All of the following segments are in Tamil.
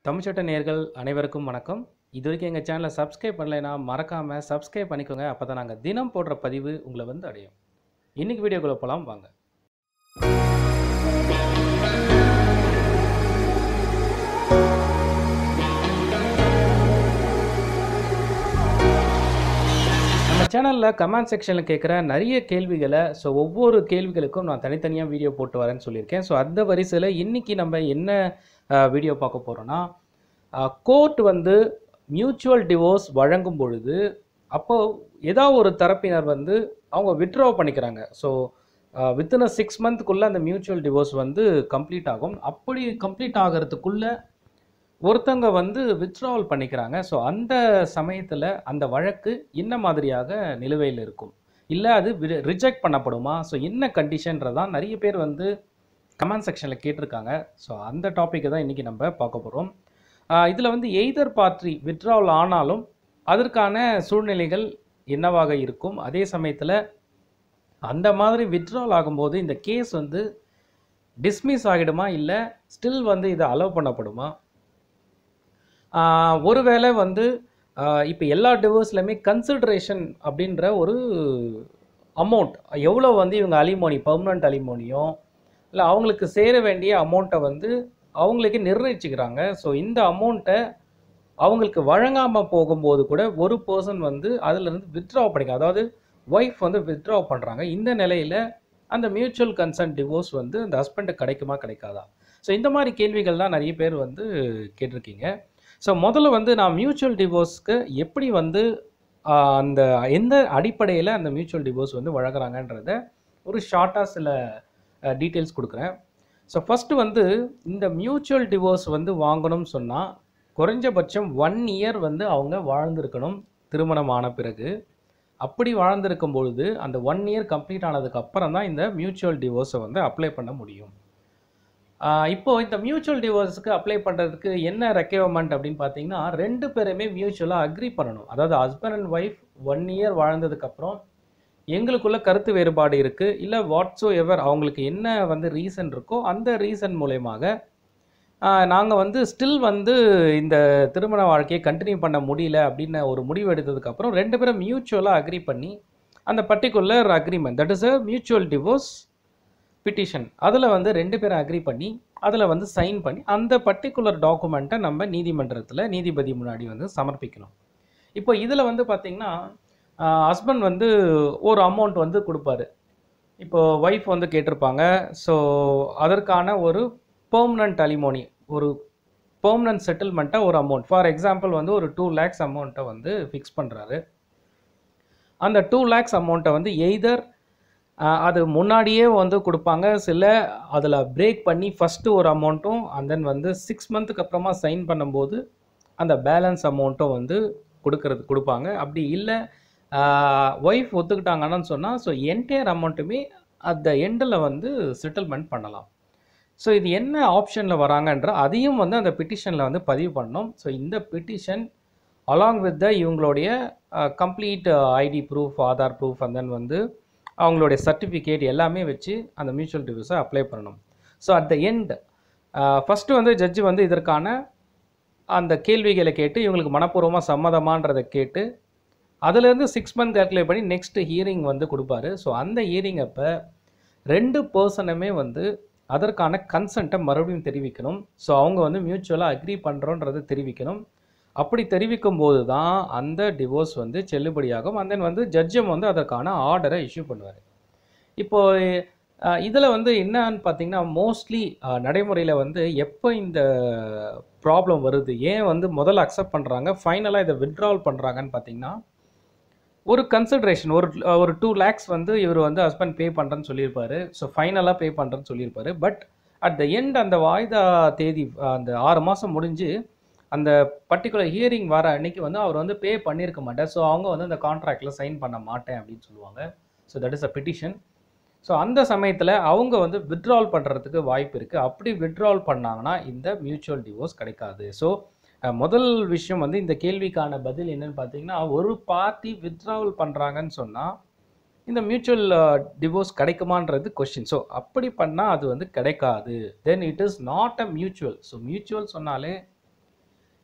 தமிழ்ச்சட்ட நேயர்கள் அனைவருக்கும் வணக்கம் இது வரைக்கும் எங்கள் சேனலை சப்ஸ்கிரைப் பண்ணலைன்னா மறக்காமல் சப்ஸ்கிரைப் பண்ணிக்கோங்க அப்போ தான் நாங்கள் தினம் போடுற பதிவு உங்களை வந்து அடையும் இன்னைக்கு வீடியோக்குள்ளே போகலாம் வாங்க நம்ம சேனலில் கமெண்ட் செக்ஷனில் கேட்குற நிறைய கேள்விகளை ஸோ ஒவ்வொரு கேள்விகளுக்கும் நான் தனித்தனியாக வீடியோ போட்டு வரேன்னு சொல்லியிருக்கேன் ஸோ அந்த வரிசையில் இன்னைக்கு நம்ம என்ன வீடியோ பார்க்க போகிறோன்னா கோர்ட் வந்து மியூச்சுவல் டிவோர்ஸ் வழங்கும் பொழுது அப்போது ஏதாவது ஒரு தரப்பினர் வந்து அவங்க வித்ட்ரா பண்ணிக்கிறாங்க ஸோ வித்தின் அ சிக்ஸ் மந்த்துக்குள்ளே அந்த மியூச்சுவல் டிவோர்ஸ் வந்து கம்ப்ளீட் ஆகும் அப்படி கம்ப்ளீட் ஆகிறதுக்குள்ளே ஒருத்தங்க வந்து வித்ட்ராவல் பண்ணிக்கிறாங்க ஸோ அந்த சமயத்தில் அந்த வழக்கு என்ன மாதிரியாக நிலுவையில் இருக்கும் இல்லை அது ரிஜெக்ட் பண்ணப்படுமா ஸோ என்ன கண்டிஷன்றதான் நிறைய பேர் வந்து கமெண்ட் செக்ஷனில் கேட்டிருக்காங்க ஸோ அந்த டாப்பிக்கை தான் இன்றைக்கி நம்ம பார்க்க போகிறோம் இதில் வந்து எய்தர் பார்ட்டி வித்ட்ராவல் ஆனாலும் அதற்கான சூழ்நிலைகள் என்னவாக இருக்கும் அதே சமயத்தில் அந்த மாதிரி வித்ட்ராவல் ஆகும்போது இந்த கேஸ் வந்து டிஸ்மிஸ் ஆகிடுமா இல்லை ஸ்டில் வந்து இதை அலோவ் பண்ணப்படுமா ஆஹ் ஒருவேளை வந்து இப்போ எல்லா டிவோர்ஸ்லையுமே கன்சிடரேஷன் அப்படின்ற ஒரு அமௌண்ட் எவ்வளோ வந்து இவங்க அலிமோனி பர்மனண்ட் அலிமோனியோ இல்லை அவங்களுக்கு சேர வேண்டிய அமௌண்ட்டை வந்து அவங்களுக்கு நிர்ணயிச்சுக்கிறாங்க ஸோ இந்த அமௌண்ட்டை அவங்களுக்கு வழங்காமல் போகும்போது கூட ஒரு பர்சன் வந்து அதிலிருந்து வித்ட்ரா பண்ணிக்க அதாவது ஒய்ஃப் வந்து வித்ட்ரா பண்ணுறாங்க இந்த நிலையில் அந்த மியூச்சுவல் கன்சன்ட் டிவோர்ஸ் வந்து அந்த ஹஸ்பண்டுக்கு கிடைக்குமா கிடைக்காதா ஸோ இந்த மாதிரி கேள்விகள் தான் நிறைய பேர் வந்து கேட்டிருக்கீங்க ஸோ முதல்ல வந்து நான் மியூச்சுவல் டிவோர்ஸ்க்கு எப்படி வந்து ஆஹ், அந்த எந்த அடிப்படையில் அந்த மியூச்சுவல் டிவோர்ஸ் வந்து வழங்குறாங்கன்றத ஒரு ஷார்ட்டாக சில டீட்டெயில்ஸ் கொடுக்குறேன் ஸோ ஃபஸ்ட்டு வந்து இந்த மியூச்சுவல் டிவோர்ஸ் வந்து வாங்கணும்னு சொன்னால் குறைஞ்சபட்சம் ஒன் இயர் வந்து அவங்க வாழ்ந்திருக்கணும் திருமணம் ஆன பிறகு அப்படி வாழ்ந்திருக்கும் பொழுது அந்த ஒன் இயர் கம்ப்ளீட் ஆனதுக்கு அப்புறம் தான் இந்த மியூச்சுவல் டிவோர்ஸை வந்து அப்ளை பண்ண முடியும் ஆஹ் இப்போ இந்த மியூச்சுவல் டிவோர்ஸுக்கு அப்ளை பண்ணுறதுக்கு என்ன ரெக்யர்மெண்ட் அப்படின்னு பார்த்தீங்கன்னா ரெண்டு பேருமே மியூச்சுவலாக அக்ரி பண்ணணும் அதாவது husband and wife one year வாழ்ந்ததுக்கப்புறம் எங்களுக்குள்ள கருத்து வேறுபாடு இருக்குது இல்லை வாட்ஸோ எவர் அவங்களுக்கு என்ன வந்து ரீசன் இருக்கோ அந்த ரீசன் மூலயமாக நாங்கள் வந்து ஸ்டில் வந்து இந்த திருமண வாழ்க்கையை கண்டினியூ பண்ண முடியல அப்படின்னு ஒரு முடிவு எடுத்ததுக்கப்புறம் ரெண்டு பேரும் மியூச்சுவலாக அக்ரி பண்ணி அந்த particular agreement that is a mutual divorce petition அதில் வந்து ரெண்டு பேரும் அக்ரி பண்ணி அதில் வந்து சைன் பண்ணி அந்த பர்டிகுலர் டாக்குமெண்ட்டை நம்ம நீதிமன்றத்தில் நீதிபதி முன்னாடி வந்து சமர்ப்பிக்கணும் இப்போ இதில் வந்து பார்த்திங்கன்னா ஹஸ்பண்ட் வந்து ஒரு அமௌண்ட் வந்து கொடுப்பாரு இப்போ ஒய்ஃப் வந்து கேட்டிருப்பாங்க ஸோ அதற்கான ஒரு பெர்மனண்ட் அலிமோனி ஒரு பெர்மனன்ட் செட்டில்மெண்ட்டை ஒரு அமௌண்ட் ஃபார் எக்ஸாம்பிள் வந்து ஒரு டூ லேக்ஸ் அமௌண்ட்டை வந்து ஃபிக்ஸ் பண்ணுறாரு அந்த டூ லேக்ஸ் அமௌண்ட்டை வந்து எய்தர் அது முன்னாடியே வந்து கொடுப்பாங்க சில அதில் பிரேக் பண்ணி ஃபஸ்ட்டு ஒரு அமௌண்ட்டும் அண்ட் தென் வந்து சிக்ஸ் மந்த்துக்கு அப்புறமா சைன் பண்ணும்போது அந்த பேலன்ஸ் அமௌண்ட்டும் வந்து கொடுக்கறது கொடுப்பாங்க அப்படி இல்லை ஒய்ஃப் ஒத்துக்கிட்டாங்கன்னு சொன்னால் ஸோ என்டையர் அமௌண்ட்டுமே அட் த எண்டில் வந்து செட்டில்மெண்ட் பண்ணலாம் ஸோ இது என்ன ஆப்ஷனில் வராங்கன்ற அதையும் வந்து அந்த பிட்டிஷனில் வந்து பதிவு பண்ணணும் ஸோ இந்த பிட்டிஷன் அலாங் வித் த இவங்களுடைய complete ID proof Aadhaar proof and then வந்து அவங்களுடைய சர்டிஃபிகேட் எல்லாமே வச்சு அந்த மியூச்சுவல் டிவிஸை அப்ளை பண்ணணும் so at the end first வந்து ஜட்ஜு வந்து இதற்கான அந்த கேள்விகளை கேட்டு இவங்களுக்கு மனப்பூர்வமாக சம்மதமான்றதை கேட்டு அதுலேருந்து சிக்ஸ் மந்த் கேல்குலேட் பண்ணி நெக்ஸ்ட் ஹியரிங் வந்து கொடுப்பாரு ஸோ அந்த ஹியரிங் அப்போ ரெண்டு பர்சனுமே வந்து அதற்கான கன்சென்ட்டை மறுபடியும் தெரிவிக்கணும் ஸோ அவங்க வந்து மியூச்சுவலாக அக்ரி பண்ணுறோன்றதை தெரிவிக்கணும் அப்படி தெரிவிக்கும் போது தான் அந்த டிவோர்ஸ் வந்து செல்லுபடியாகும் அண்ட் தென் வந்து ஜட்ஜும் வந்து அதற்கான ஆர்டரை இஷ்யூ பண்ணுவார் இப்போ இதில் வந்து என்னன்னு பார்த்தீங்கன்னா மோஸ்ட்லி நடைமுறையில் வந்து எப்போ இந்த ப்ராப்ளம் வருது ஏன் வந்து முதல்ல அக்செப்ட் பண்ணுறாங்க ஃபைனலாக இதை வித்ட்ராவல் பண்ணுறாங்கன்னு பார்த்தீங்கன்னா ஒரு கன்சிடரேஷன் ஒரு ஒரு டூ லேக்ஸ் வந்து இவர் வந்து ஹஸ்பண்ட் பே பண்ணுறேன்னு சொல்லியிருப்பாரு ஸோ ஃபைனலாக பே பண்ணுறேன்னு சொல்லியிருப்பாரு பட் அட் த எண்ட் அந்த வாய்தா தேதி அந்த ஆறு மாதம் முடிஞ்சு அந்த பர்டிகுலர் ஹியரிங் வர அன்னைக்கு வந்து அவர் வந்து பே பண்ணியிருக்க மாட்டார் ஸோ அவங்க வந்து அந்த கான்ட்ராக்டில் சைன் பண்ண மாட்டேன் அப்படின்னு சொல்லுவாங்க so that is a petition so அந்த சமயத்தில் அவங்க வந்து வித்ட்ராவல் பண்ணுறதுக்கு வாய்ப்பு இருக்குது அப்படி வித்ட்ராவல் பண்ணாங்கன்னா இந்த மியூச்சுவல் டிவோர்ஸ் கிடைக்காது ஸோ முதல் விஷயம் வந்து இந்த கேள்விக்கான பதில் என்னன்னு பார்த்தீங்கன்னா ஒரு பார்ட்டி வித்ட்ராவல் பண்ணுறாங்கன்னு சொன்னால் இந்த மியூச்சுவல் டிவோர்ஸ் கிடைக்குமான்றது கொஷின் ஸோ அப்படி பண்ணால் அது வந்து கிடைக்காது then it is not a mutual so mutual சொன்னாலே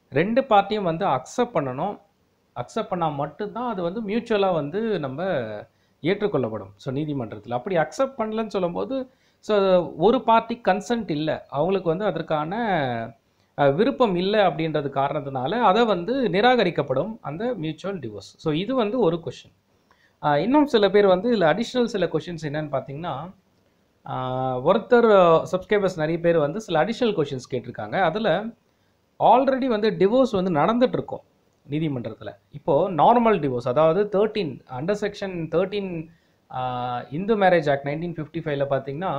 ரெண்டு பார்ட்டியும் வந்து அக்செப்ட் பண்ணணும் அக்செப்ட் பண்ணால் மட்டும்தான் அது வந்து மியூச்சுவலாக வந்து நம்ம ஏற்றுக்கொள்ளப்படும் ஸோ நீதிமன்றத்தில் அப்படி அக்செப்ட் பண்ணலன்னு சொல்லும்போது ஸோ ஒரு பார்ட்டி கன்சன்ட் இல்லை அவங்களுக்கு வந்து அதற்கான அஹ், விருப்பம் இல்லை அப்படின்றது காரணத்தினால அதை வந்து நிராகரிக்கப்படும் அந்த மியூச்சுவல் டிவோர்ஸ் ஸோ இது வந்து ஒரு கொஷின் இன்னும் சில பேர் வந்து இதில் அடிஷ்னல் சில கொஷின்ஸ் என்னன்னு பார்த்தீங்கன்னா ஆஹ், ஒருத்தர் சப்ஸ்கிரைபர்ஸ் நிறைய பேர் வந்து சில அடிஷ்னல் கொஷின்ஸ் கேட்டிருக்காங்க அதில் ஆல்ரெடி வந்து டிவோர்ஸ் வந்து நடந்துட்டு இருக்கும் நீதிமன்றத்தில் இப்போது நார்மல் டிவோர்ஸ் அதாவது thirteen under section thirteen Hindu marriage act nineteen fifty ஃபைவ்ல பார்த்தீங்கன்னா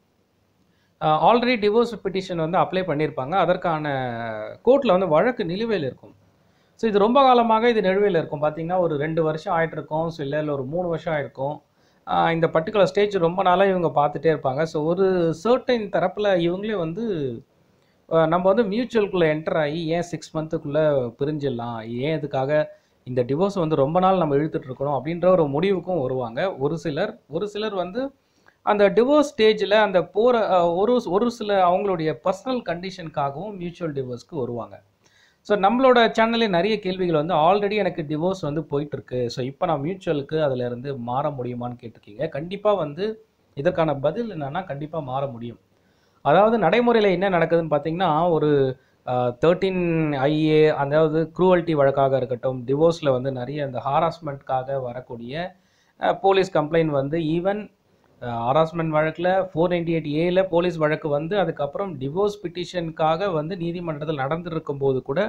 ஆல்ரெடி டிவோர்ஸ் பெட்டிஷன் வந்து அப்ளை பண்ணியிருப்பாங்க அதற்கான கோர்ட்டில் வந்து வழக்கு நிலுவையில் இருக்கும் ஸோ இது ரொம்ப காலமாக இது நிலுவையில் இருக்கும் பார்த்தீங்கன்னா ஒரு ரெண்டு வருஷம் ஆயிட்டு இருக்கும் ஸோ இல்லை இல்லை ஒரு மூணு வருஷம் ஆயிருக்கும் ஆஹ் இந்த பர்டிகுலர் ஸ்டேஜ் ரொம்ப நாளாக இவங்க பார்த்துட்டே இருப்பாங்க ஸோ ஒரு சர்டைன் தரப்பில் இவங்களே வந்து ஆஹ் நம்ம வந்து மியூச்சுவல்குள்ளே என்டர் ஆகி ஏன் சிக்ஸ் மந்த்துக்குள்ளே பிரிஞ்சிடலாம் ஏன் இதுக்காக இந்த டிவோர்ஸ் வந்து ரொம்ப நாள் நம்ம இழுத்துட்டு இருக்கணும் அப்படின்ற ஒரு முடிவுக்கும் வருவாங்க ஒரு சிலர் ஒரு சிலர் வந்து அந்த டிவோர்ஸ் ஸ்டேஜில் அந்த போகிற ஒரு ஒரு சில அவங்களுடைய பர்சனல் கண்டிஷனுக்காகவும் மியூச்சுவல் டிவோர்ஸ்க்கு வருவாங்க ஸோ நம்மளோட சேனல்லே நிறைய கேள்விகள் வந்து ஆல்ரெடி எனக்கு டிவோர்ஸ் வந்து போயிட்டு இருக்கு ஸோ இப்போ நான் மியூச்சுவலுக்கு அதில் இருந்து மாற முடியுமான்னு கேட்டிருக்கீங்க கண்டிப்பாக வந்து இதற்கான பதில் என்னன்னா கண்டிப்பாக மாற முடியும் அதாவது நடைமுறையில் என்ன நடக்குதுன்னு பார்த்தீங்கன்னா ஒரு தேர்ட்டீன் ஐஏ அதாவது குரூவல்ட்டி வழக்காக இருக்கட்டும் டிவோர்ஸில் வந்து நிறைய இந்த ஹாராஸ்மெண்ட்காக வரக்கூடிய போலீஸ் கம்ப்ளைண்ட் வந்து ஈவன் ஹராஸ்மெண்ட் வழக்கில் ஃபோர் நைன்டி எயிட் ஏல போலீஸ் வழக்கு வந்து அதுக்கப்புறம் டிவோர்ஸ் பிட்டிஷனுக்காக வந்து நீதிமன்றத்தில் நடந்துருக்கும் போது கூட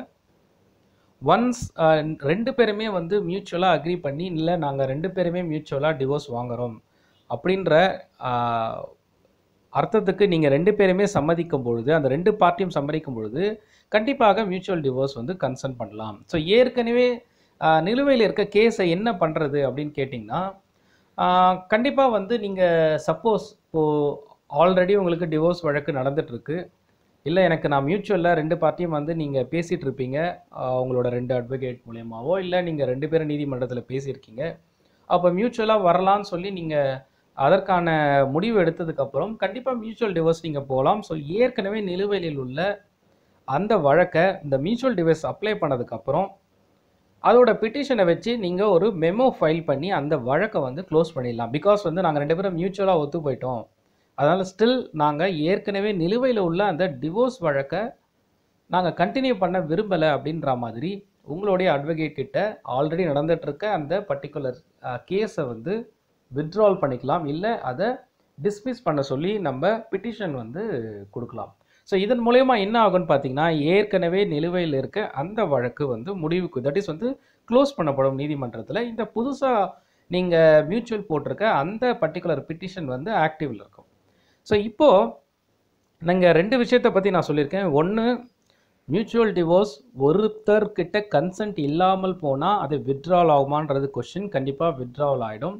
ஒன்ஸ் ரெண்டு பேருமே வந்து மியூச்சுவலாக அக்ரி பண்ணி இல்லை நாங்கள் ரெண்டு பேருமே மியூச்சுவலாக டிவோர்ஸ் வாங்குறோம் அப்படின்ற ஆஹ், அர்த்தத்துக்கு நீங்கள் ரெண்டு பேருமே சம்மதிக்கும் பொழுது அந்த ரெண்டு பார்ட்டியும் சம்மதிக்கும் பொழுது கண்டிப்பாக மியூச்சுவல் டிவோர்ஸ் வந்து கன்சர்ன் பண்ணலாம் ஸோ ஏற்கனவே ஆஹ், நிலுவையில் இருக்க கேஸை என்ன பண்ணுறது அப்படின்னு கேட்டிங்கன்னா கண்டிப்பாக வந்து நீங்கள் சப்போஸ் இப்போது ஆல்ரெடி உங்களுக்கு டிவோர்ஸ் வழக்கு நடந்துட்டு இருக்கு இல்லை எனக்கு நான் மியூச்சுவலில் ரெண்டு பார்ட்டியும் வந்து நீங்கள் பேசிகிட்டு இருப்பீங்க ஆஹ் உங்களோட ரெண்டு அட்வொகேட் மூலியமாவோ இல்லை நீங்கள் ரெண்டு பேரும் நீதிமன்றத்தில் பேசியிருக்கீங்க அப்போ மியூச்சுவலாக வரலான்னு சொல்லி நீங்கள் அதற்கான முடிவு எடுத்ததுக்கப்புறம் கண்டிப்பாக மியூச்சுவல் டிவோர்ஸ் நீங்கள் போகலாம் ஸோ ஏற்கனவே நிலுவையில் உள்ள அந்த வழக்கை இந்த மியூச்சுவல் டிவோர்ஸ் அப்ளை பண்ணதுக்கப்புறம் அதோட பிட்டிஷனை வச்சு நீங்கள் ஒரு மெமோ ஃபைல் பண்ணி அந்த வழக்கை வந்து க்ளோஸ் பண்ணிடலாம் பிகாஸ் வந்து நாங்கள் ரெண்டு பேரும் மியூச்சுவலாக ஒத்து போயிட்டோம் அதனால் ஸ்டில் நாங்கள் ஏற்கனவே நிலுவையில் உள்ள அந்த டிவோர்ஸ் வழக்கை நாங்கள் கண்டினியூ பண்ண விரும்பலை அப்படின்ற மாதிரி உங்களுடைய அட்வொகேட் கிட்ட ஆல்ரெடி நடந்துட்டு இருக்க அந்த பர்டிகுலர் கேஸை வந்து வித்ட்ரால் பண்ணிக்கலாம் இல்லை அதை டிஸ்மிஸ் பண்ண சொல்லி நம்ம பிட்டிஷன் வந்து கொடுக்கலாம் ஸோ இதன் மூலயமா என்ன ஆகும்னு பார்த்தீங்கன்னா ஏற்கனவே நிலுவையில் இருக்க அந்த வழக்கு வந்து முடிவுக்கு தட் இஸ் வந்து க்ளோஸ் பண்ணப்படும் நீதிமன்றத்தில் இந்த புதுசாக நீங்கள் மியூச்சுவல் போட்டிருக்க அந்த பர்டிகுலர் பிட்டிஷன் வந்து ஆக்டிவில் இருக்கும் ஸோ இப்போது நீங்கள் ரெண்டு விஷயத்தை பற்றி நான் சொல்லியிருக்கேன் ஒன்று மியூச்சுவல் டிவோர்ஸ் ஒருத்தர்கிட்ட கன்சென்ட் இல்லாமல் போனால் அது வித்ட்ரால் ஆகுமான்றது கொஷின் கண்டிப்பாக வித்ட்ராவல் ஆகிடும்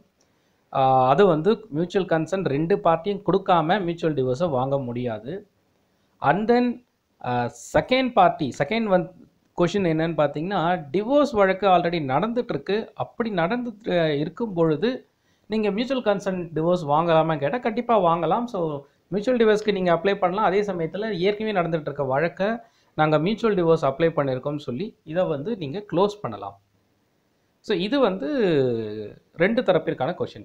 அது வந்து மியூச்சுவல் கன்சென்ட் ரெண்டு பார்ட்டியும் கொடுக்காம மியூச்சுவல் டிவோர்ஸை வாங்க முடியாது and then second party second வந் கொஷின் என்னன்னு பார்த்தீங்கன்னா டிவோர்ஸ் வழக்கு ஆல்ரெடி நடந்துட்டு இருக்கு அப்படி நடந்துட்டு இருக்கும் பொழுது நீங்கள் மியூச்சுவல் கன்சென்ட் டிவோர்ஸ் வாங்கலாமா கேட்டால் கண்டிப்பாக வாங்கலாம் ஸோ மியூச்சுவல் டிவோர்ஸ்க்கு நீங்கள் அப்ளை பண்ணலாம் அதே சமயத்தில் ஏற்கனவே நடந்துட்டு இருக்க வழக்கை நாங்கள் மியூச்சுவல் டிவோர்ஸ் அப்ளை பண்ணியிருக்கோம்னு சொல்லி இதை வந்து நீங்கள் க்ளோஸ் பண்ணலாம் ஸோ இது வந்து ரெண்டு தரப்பிற்கான கொஷின்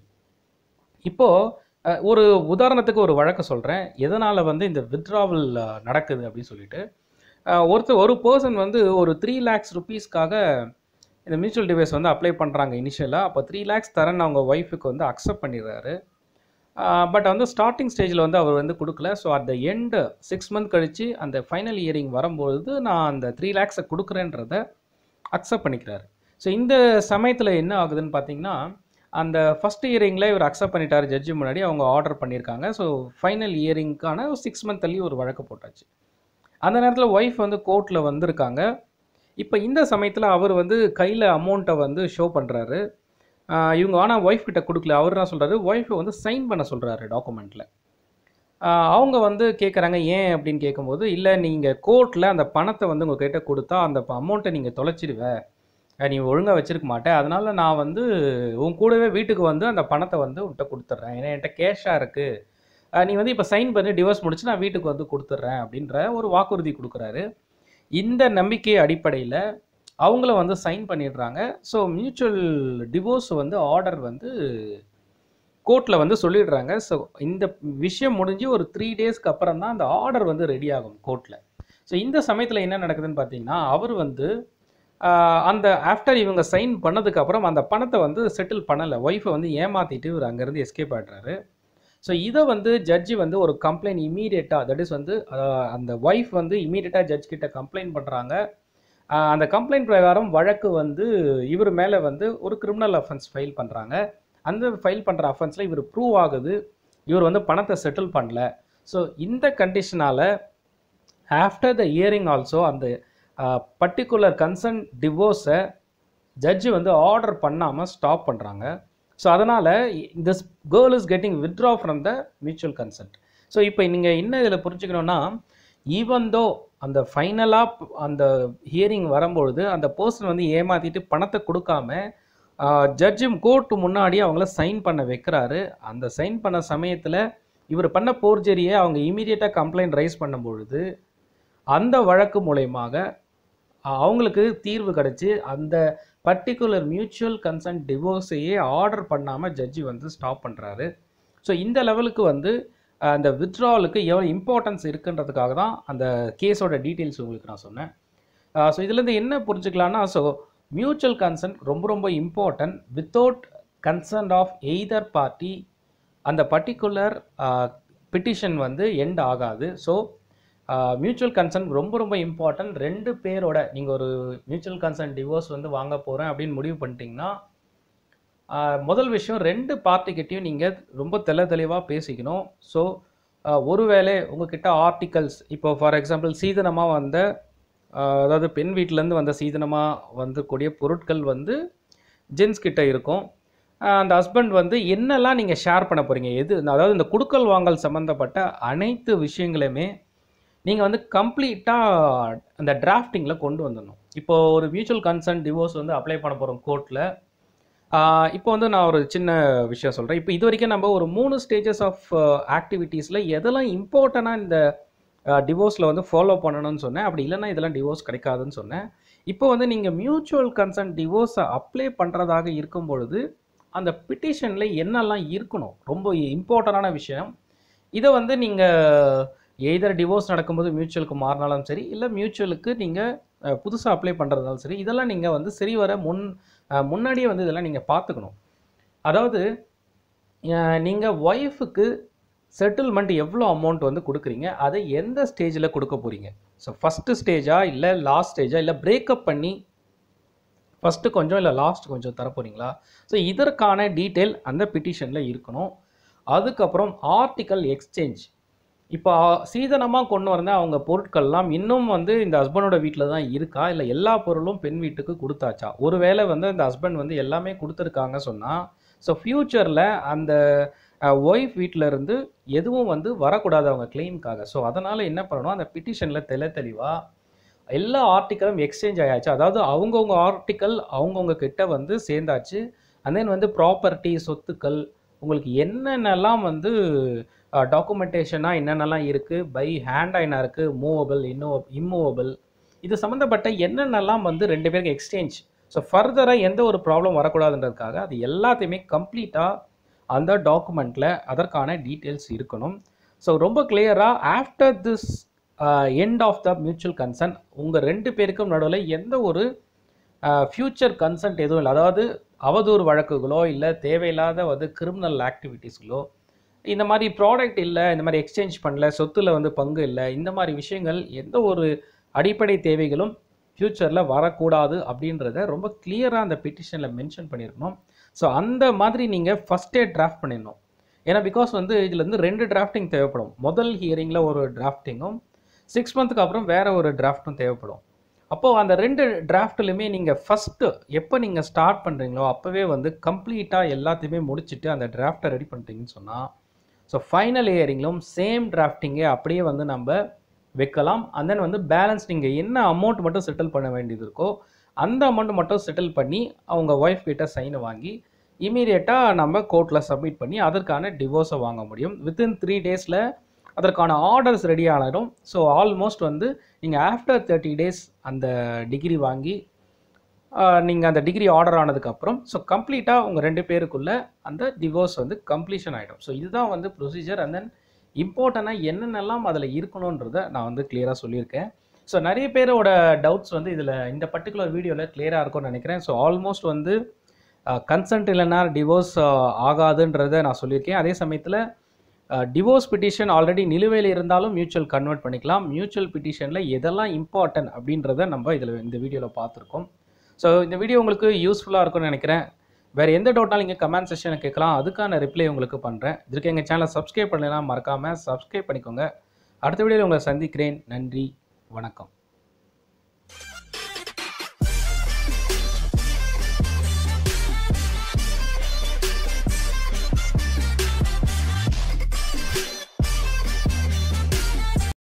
இப்போது ஒரு உதாரணத்துக்கு ஒரு வழக்கு சொல்கிறேன் எதனால் வந்து இந்த வித்ட்ராவல் நடக்குது அப்படின்னு சொல்லிட்டு அஹ், ஒருத்தர் ஒரு பர்சன் வந்து ஒரு த்ரீ லேக்ஸ் ருபீஸ்க்காக இந்த மியூச்சுவல் டிவைஸ் வந்து அப்ளை பண்ணுறாங்க இனிஷியலாக அப்போ த்ரீ லேக்ஸ் தரேன்னு அவங்க ஒய்ஃபுக்கு வந்து அக்செப்ட் பண்ணிடுறாரு பட் வந்து ஸ்டார்டிங் ஸ்டேஜில் வந்து அவர் வந்து கொடுக்கல so at the end six month கழித்து அந்த ஃபைனல் இயரிங் வரும்பொழுது நான் அந்த த்ரீ லேக்ஸை கொடுக்குறேன்றத அக்செப்ட் பண்ணிக்கிறாரு ஸோ இந்த சமயத்தில் என்ன ஆகுதுன்னு பார்த்தீங்கன்னா அந்த ஃபஸ்ட் இயரிங்கில் இவர் அக்செப்ட் பண்ணிட்டார் ஜட்ஜி முன்னாடி அவங்க ஆர்டர் பண்ணியிருக்காங்க ஸோ ஃபைனல் இயரிங்க்கான சிக்ஸ் மந்த் தள்ளி ஒரு வழக்கு போட்டாச்சு அந்த நேரத்தில் ஒய்ஃப் வந்து கோர்ட்டில் வந்திருக்காங்க இப்போ இந்த சமயத்தில் அவர் வந்து கையில் அமௌண்ட்டை வந்து ஷோ பண்ணுறாரு இவங்க ஆனால் ஒய்ஃப் கிட்ட கொடுக்கல அவர் என்ன சொல்கிறாரு ஒய்ஃபை வந்து சைன் பண்ண சொல்கிறாரு டாக்குமெண்ட்டில் அவங்க வந்து கேட்குறாங்க ஏன் அப்படின்னு கேட்கும்போது இல்லை நீங்கள் கோர்ட்டில் அந்த பணத்தை வந்து உங்கள் கிட்ட கொடுத்தா அந்த அமௌண்ட்டை நீங்கள் தொலைச்சிடுவ அஹ் நீ ஒழுங்காக வச்சிருக்க மாட்டேன் அதனால நான் வந்து உன் கூடவே வீட்டுக்கு வந்து அந்த பணத்தை வந்து உன்கிட்ட கொடுத்துட்றேன் ஏன்னா என்கிட்ட கேஷாக இருக்குது நீ வந்து இப்போ சைன் பண்ணி டிவோர்ஸ் முடிச்சு நான் வீட்டுக்கு வந்து கொடுத்துட்றேன் அப்படின்ற ஒரு வாக்குறுதி கொடுக்குறாரு இந்த நம்பிக்கை அடிப்படையில் அவங்கள வந்து சைன் பண்ணிடுறாங்க ஸோ மியூச்சுவல் டிவோர்ஸ் வந்து ஆர்டர் வந்து கோர்ட்டில் வந்து சொல்லிடுறாங்க ஸோ இந்த விஷயம் முடிஞ்சு ஒரு த்ரீ டேஸ்க்கு அப்புறம் தான் அந்த ஆர்டர் வந்து ரெடி ஆகும் கோர்ட்டில் ஸோ இந்த சமயத்தில் என்ன நடக்குதுன்னு பார்த்தீங்கன்னா அவர் வந்து ஆஹ், அந்த ஆஃப்டர் இவங்க சைன் பண்ணதுக்கு அப்புறம் அந்த பணத்தை வந்து செட்டில் பண்ணலை ஒய்ஃபை வந்து ஏமாற்றிட்டு இவர் அங்கேருந்து எஸ்கேப் ஆகிடுறாரு ஸோ இதை வந்து ஜட்ஜி வந்து ஒரு கம்ப்ளைண்ட் இமீடியட்டாக தட் இஸ் வந்து ஆஹ், அந்த ஒய்ஃப் வந்து இமீடியட்டாக ஜட்ஜ் கிட்ட கம்ப்ளைண்ட் பண்ணுறாங்க அந்த கம்ப்ளைண்ட் பிரகாரம் வழக்கு வந்து இவர் மேலே வந்து ஒரு கிரிமினல் அஃபென்ஸ் ஃபைல் பண்ணுறாங்க அந்த ஃபைல் பண்ணுற அஃபென்ஸில் இவர் ப்ரூவ் ஆகுது இவர் வந்து பணத்தை செட்டில் பண்ணல ஸோ இந்த கண்டிஷனால் ஆஃப்டர் த இயரிங் ஆல்சோ அந்த பர்டிகுலர் கன்சர்ன் டிவோர்ஸை ஜட்ஜு வந்து ஆர்டர் பண்ணாமல் ஸ்டாப் பண்ணுறாங்க ஸோ அதனால் this girl is getting withdraw from the mutual consent so இப்போ நீங்கள் என்ன இதில் புரிஞ்சுக்கணுன்னா ஈவன் தோ அந்த ஃபைனலாக அந்த ஹியரிங் வரும்பொழுது அந்த பர்சன் வந்து ஏமாற்றிட்டு பணத்தை கொடுக்காம ஜட்ஜு கோர்ட்டு முன்னாடி அவங்கள சைன் பண்ண வைக்கிறாரு அந்த சைன் பண்ண சமயத்தில் இவர் பண்ண போர்ஜரியை அவங்க இமீடியட்டாக கம்ப்ளைண்ட் ரைஸ் பண்ணும் பொழுது அந்த வழக்கு மூலயமாக அவங்களுக்கு தீர்வு கிடச்சி அந்த பர்டிகுலர் மியூச்சுவல் கன்சன்ட் டிவோர்ஸையே ஆர்டர் பண்ணாமல் ஜட்ஜி வந்து ஸ்டாப் பண்ணுறாரு ஸோ இந்த லெவலுக்கு வந்து அஹ், அந்த வித்ட்ராவலுக்கு எவ்வளோ இம்பார்ட்டன்ஸ் இருக்குன்றதுக்காக தான் அந்த கேஸோட டீட்டெயில்ஸ் உங்களுக்கு நான் சொன்னேன் ஸோ இதுலேருந்து என்ன புரிஞ்சுக்கலாம்னா ஸோ மியூச்சுவல் கன்சன்ட் ரொம்ப ரொம்ப important without consent of either party அந்த பர்டிகுலர் பிட்டிஷன் வந்து எண்ட் ஆகாது ஸோ மியூச்சுவல் கன்சன்ட் ரொம்ப ரொம்ப இம்பார்ட்டன்ட் ரெண்டு பேரோட நீங்கள் ஒரு மியூச்சுவல் கன்சன்ட் டிவோர்ஸ் வந்து வாங்க போகிறேன் அப்படின்னு முடிவு பண்ணிட்டீங்கன்னா ஆஹ், முதல் விஷயம் ரெண்டு பார்ட்டிக்கிட்டையும் நீங்கள் ரொம்ப தெள்ள தெளிவாக பேசிக்கணும் ஸோ ஒருவேளை உங்ககிட்ட ஆர்டிகல்ஸ் இப்போ ஃபார் எக்ஸாம்பிள் சீதனமாக வந்த ஆஹ், அதாவது பெண் வீட்டிலேருந்து வந்த சீதனமாக வந்தக்கூடிய பொருட்கள் வந்து ஜென்ஸ் கிட்ட இருக்கும் ஆஹ், அந்த ஹஸ்பண்ட் வந்து என்னெல்லாம் நீங்கள் ஷேர் பண்ண போகிறீங்க எது அதாவது இந்த குடுக்கல் வாங்கல் சம்மந்தப்பட்ட அனைத்து விஷயங்களுமே நீங்கள் வந்து கம்ப்ளீட்டாக அந்த டிராஃப்டிங்கில் கொண்டு வந்துடணும் இப்போ ஒரு மியூச்சுவல் கன்சர்ன் டிவோர்ஸ் வந்து அப்ளை பண்ண போகிறோம் கோர்ட்டில் இப்போ வந்து நான் ஒரு சின்ன விஷயம் சொல்கிறேன் இப்போ இது வரைக்கும் நம்ம ஒரு மூணு ஸ்டேஜஸ் ஆஃப் ஆக்டிவிட்டீஸில் எதெல்லாம் இம்பார்ட்டண்ட்டாக இந்த டிவோர்ஸில் வந்து ஃபாலோ பண்ணணும்னு சொன்னேன் அப்படி இல்லைன்னா இதெல்லாம் டிவோர்ஸ் கிடைக்காதுன்னு சொன்னேன் இப்போ வந்து நீங்கள் மியூச்சுவல் கன்சர்ன் டிவோர்ஸை அப்ளை பண்ணுறதாக இருக்கும் பொழுது அந்த பிட்டிஷனில் என்னெல்லாம் இருக்கணும் ரொம்ப இம்பார்ட்டண்டான விஷயம் இதை வந்து நீங்கள் எய்தர் டிவோர்ஸ் நடக்கும்போது மியூச்சுவலுக்கு மாறினாலும் சரி இல்லை மியூச்சுவலுக்கு நீங்கள் புதுசாக அப்ளை பண்ணுறதாலும் சரி இதெல்லாம் நீங்கள் வந்து சரி வர முன் அஹ், முன்னாடியே வந்து இதெல்லாம் நீங்கள் பார்த்துக்கணும் அதாவது நீங்கள் ஒய்ஃபுக்கு செட்டில்மெண்ட் எவ்வளோ அமௌண்ட் வந்து கொடுக்குறீங்க அதை எந்த ஸ்டேஜில் கொடுக்க போகிறீங்க ஸோ ஃபஸ்ட்டு ஸ்டேஜா இல்லை லாஸ்ட் ஸ்டேஜா இல்லை பிரேக்கப் பண்ணி ஃபஸ்ட்டு கொஞ்சம் இல்லை லாஸ்ட் கொஞ்சம் தர போகிறீங்களா ஸோ இதற்கான டீட்டெயில் அந்த பிட்டிஷனில் இருக்கணும் அதுக்கப்புறம் ஆர்டிக்கல் எக்ஸ்சேஞ்ச் இப்போ சீதனமாக கொண்டு வந்த அவங்க பொருட்கள்லாம் இன்னும் வந்து இந்த ஹஸ்பண்டோட வீட்டில் தான் இருக்கா இல்லை எல்லா பொருளும் பெண் வீட்டுக்கு கொடுத்தாச்சா ஒருவேளை வந்து இந்த ஹஸ்பண்ட் வந்து எல்லாமே கொடுத்துருக்காங்க சொன்னால் ஸோ ஃப்யூச்சரில் அந்த ஒய்ஃப் வீட்டில் இருந்து எதுவும் வந்து வரக்கூடாது அவங்க கிளைம்க்காக ஸோ அதனால் என்ன பண்ணணும் அந்த பிட்டிஷனில் தெளி தெளிவாக எல்லா ஆர்டிக்கலும் எக்ஸ்சேஞ்ச் ஆயாச்சு அதாவது அவங்கவுங்க ஆர்டிக்கல் அவங்கவுங்க கிட்ட வந்து சேர்ந்தாச்சு அண்ட் தென் வந்து ப்ராப்பர்ட்டி சொத்துக்கள் உங்களுக்கு என்னென்னலாம் வந்து டாக்குமெண்டேஷனாக என்னென்னலாம் இருக்குது பை ஹேண்ட் என்ன இருக்குது மூவபிள் இன்னோ இம்மூவபிள் இது சம்மந்தப்பட்ட என்னென்னலாம் வந்து ரெண்டு பேருக்கு எக்ஸ்சேஞ்ச் ஸோ ஃபர்தராக எந்த ஒரு ப்ராப்ளம் வரக்கூடாதுன்றதுக்காக அது எல்லாத்தையுமே கம்ப்ளீட்டாக அந்த டாக்குமெண்ட்டில் அதற்கான டீட்டெயில்ஸ் இருக்கணும் ஸோ ரொம்ப கிளியராக after this end of the mutual concern உங்கள் ரெண்டு பேருக்கும் நடுவில் எந்த ஒரு ஃப்யூச்சர் கன்சன்ட் எதுவும் இல்லை அதாவது அவதூறு வழக்குகளோ இல்லை தேவையில்லாத வந்து கிரிமினல் ஆக்டிவிட்டீஸ்களோ இந்த மாதிரி ப்ராடக்ட் இல்லை இந்த மாதிரி எக்ஸ்சேஞ்ச் பண்ணல சொத்துல வந்து பங்கு இல்லை இந்த மாதிரி விஷயங்கள் எந்த ஒரு அடிப்படை தேவைகளும் ஃப்யூச்சரில் வரக்கூடாது அப்படின்றத ரொம்ப கிளியராக அந்த பெட்டிஷனில் மென்ஷன் பண்ணியிருக்கணும் ஸோ அந்த மாதிரி நீங்கள் ஃபஸ்ட்டே டிராஃப்ட் பண்ணிடணும் ஏன்னா பிகாஸ் வந்து இதுல இருந்து ரெண்டு டிராஃப்டிங் தேவைப்படும் முதல் ஹியரிங்கில் ஒரு டிராஃப்டிங்கும் சிக்ஸ் மந்த்துக்கு அப்புறம் வேற ஒரு டிராஃப்ட்டும் தேவைப்படும் அப்போது அந்த ரெண்டு டிராஃப்ட்லையுமே நீங்கள் ஃபஸ்ட்டு எப்போ நீங்கள் ஸ்டார்ட் பண்ணுறீங்களோ அப்போவே வந்து கம்ப்ளீட்டாக எல்லாத்தையுமே முடிச்சுட்டு அந்த டிராஃப்டை ரெடி பண்ணிட்டீங்கன்னு சொன்னால் ஸோ ஃபைனல் இயரிங்லும் சேம் டிராஃப்டிங்கே அப்படியே வந்து நம்ம வைக்கலாம் and then வந்து பேலன்ஸ் நீங்கள் என்ன அமௌண்ட் மட்டும் செட்டில் பண்ண வேண்டியது இருக்கோ அந்த அமௌண்ட் மட்டும் செட்டில் பண்ணி அவங்க ஒய்ஃப் கிட்ட சைனை வாங்கி இமீடியட்டாக நம்ம கோர்ட்டில் சப்மிட் பண்ணி அதற்கான டிவோர்ஸை வாங்க முடியும் வித்தின் த்ரீ டேஸில் அதற்கான ஆர்டர்ஸ் ரெடி ஆகிடும் ஸோ ஆல்மோஸ்ட் வந்து நீங்கள் ஆஃப்டர் தேர்ட்டி டேஸ் அந்த டிகிரி வாங்கி நீங்கள் அந்த டிகிரி ஆர்டர் ஆனதுக்கப்புறம் ஸோ கம்ப்ளீட்டாக உங்கள் ரெண்டு பேருக்குள்ள அந்த டிவோர்ஸ் வந்து கம்ப்ளீஷன் ஆகிடும் ஸோ இதுதான் வந்து ப்ரொசீஜர் அண்ட் தென் இம்பார்ட்டண்ட்டாக என்னென்னலாம் அதில் இருக்கணுன்றதை நான் வந்து கிளியராக சொல்லியிருக்கேன் ஸோ நிறைய பேரோட டவுட்ஸ் வந்து இதில் இந்த பர்டிகுலர் வீடியோவில் கிளியராக இருக்கும்னு நினைக்கிறேன் ஸோ ஆல்மோஸ்ட் வந்து கன்சென்ட் இல்லைன்னா டிவோர்ஸ் ஆகாதுன்றதை நான் சொல்லியிருக்கேன் அதே சமயத்தில் டிவோர்ஸ் பிட்டிஷன் ஆல்ரெடி நிலுவையில் இருந்தாலும் மியூச்சுவல் கன்வெர்ட் பண்ணிக்கலாம் மியூச்சுவல் பிட்டிஷனில் எதெல்லாம் இம்பார்ட்டன்ட் அப்படின்றத நம்ம இதில் இந்த வீடியோவில் பார்த்துருக்கோம் ஸோ இந்த வீடியோ உங்களுக்கு யூஸ்ஃபுல்லாக இருக்கும்னு நினைக்கிறேன் வேறு எந்த டவுட்னாலும் நீங்கள் கமெண்ட் செக்ஷனில் கேட்கலாம் அதுக்கான ரிப்ளை உங்களுக்கு பண்ணுறேன் இதுக்கு எங்கள் சேனலை சப்ஸ்கிரைப் பண்ணலாம் மறக்காமல் சப்ஸ்கிரைப் பண்ணிக்கோங்க அடுத்த வீடியோவில் உங்களை சந்திக்கிறேன் நன்றி வணக்கம்